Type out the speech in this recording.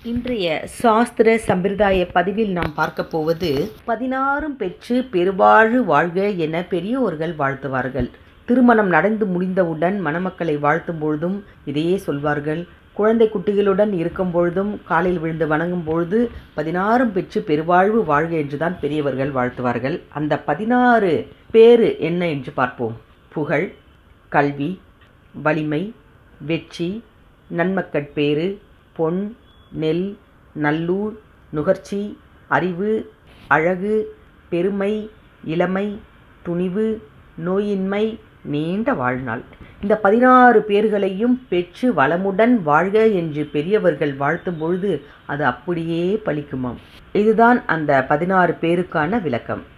இன்றைய சாஸ்திர சம்பிரதாய பதிவில் நாம் பார்க்க போவது பதினாறும் பெற்று பெருவாழ் வாழ்க என பெரியோர்கள் வாழ்த்துவார்கள் திருமணம் நடந்து முடிந்தவுடன் மணமக்களை வாழ்த்தும் பொழுதும் இதையே சொல்வார்கள் குழந்தை குட்டிகளுடன் இருக்கும் பொழுதும் காலில் விழுந்து வணங்கும் பொழுது பதினாறும் பெற்று பெருவாழ்வு வாழ்க என்றுதான் பெரியவர்கள் வாழ்த்துவார்கள் அந்த பதினாறு பேரு என்ன என்று பார்ப்போம் புகழ் கல்வி வலிமை வெற்றி நன்மக்கட்பேறு பொன் நெல் நல்லூர் நுகர்ச்சி அறிவு அழகு பெருமை இளமை துணிவு நோயின்மை நீண்ட வாழ்நாள் இந்த பதினாறு பேர்களையும் பெற்று வளமுடன் வாழ்க என்று பெரியவர்கள் வாழ்த்தும் பொழுது அது அப்படியே பலிக்குமாம் இதுதான் அந்த பதினாறு பேருக்கான விளக்கம்